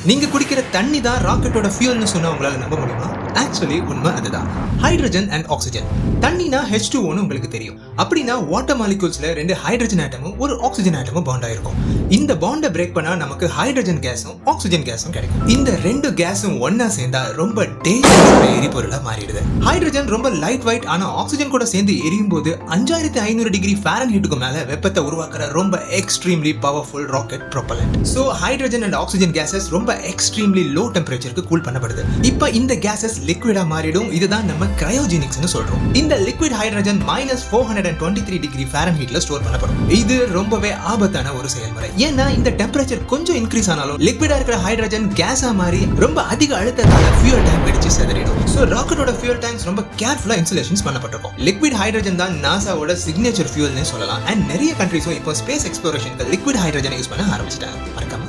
நீங்க குடிக்கிற தண்ணி தான் ராக்கெட்டோட ஃபியூல்னு சொன்னா உங்களால நம்ப முடியுமா ஆக்சுவலி உண்மை அதுதான் ஹைட்ரஜன் அண்ட் ஆக்சிஜன் தண்ணினா ஹெச் டூ உங்களுக்கு தெரியும் அப்படின்னா வாட்டர் மாலிகூல்ஸ்ல ரெண்டு ஹைட்ரஜன் ஆட்டமும் ஒரு ஆக்சிஜன் ஆட்டமும் பாண்ட் ஆயிருக்கும் இந்த பாண்டை பிரேக் பண்ணா நமக்கு ஹைட்ரஜன் கேஸும் ஆக்சிஜன் கேஸும் கிடைக்கும் இந்த ரெண்டு கேஸும் ஒன்னா சேர்ந்தா ரொம்ப டேஞ்சரஸான எரிபொருளா மாறிடுது ஹைட்ரஜன் ரொம்ப லைட் வெயிட் ஆனா ஆக்சிஜன் கூட சேர்ந்து எரியும் போது அஞ்சாயிரத்தி ஐநூறு டிகிரி ஃபேரன் ஹீட்டுக்கு மேல வெப்பத்தை உருவாக்குற ரொம்ப extremely powerful rocket propellant so hydrogen and oxygen gases ரொம்ப எக்ஸ்ட்ரீம்லி லோ டெம்பரேச்சருக்கு கூல் பண்ணப்படுது இப்போ இந்த கேசஸ் லிக்விடா மாறிடும் இதுதான் நம்ம கிரையோஜெனிக்ஸ்னு சொல்றோம் இந்த liquid hydrogen minus four hundred and twenty three degree ஃபேரன் ஹீட்ல ஸ்டோர் பண்ணப்படும் இது ரொம்பவே ஆபத்தான ஒரு செயல்முறை ஏன்னா இந்த டெம்பரேச்சர் கொஞ்சம் இன்க்ரீஸ் ஆனாலும் லிக்விடா இருக்கிற ஹைட்ரஜன் கேஸா மாறி ரொம்ப அதிக அழுத்தத்தால ஃபியூல் டேங்க் வெடிச்சு செதறிடும் ஸோ ராக்கெட்டோட ஃபியூல் டேங்க்ஸ் ரொம்ப கேர்ஃபுல்லா இன்சுலேஷன்ஸ் பண்ணப்பட்டிருக்கும் லிக்விட் ஹைட்ரஜன் தான் நாசாவோட சிக்னேச்சர் ஃபியூல்னு சொல்லலாம் அண்ட் நிறைய கண்ட்ரிஸும் இப்போ ஸ்பேஸ் எக்ஸ்ப்ளோரேஷனுக்கு லிக்விட் ஹைட்ரஜன் யூஸ் பண்ண ஆரம்பிச்சிட்டாங்க மறக்காம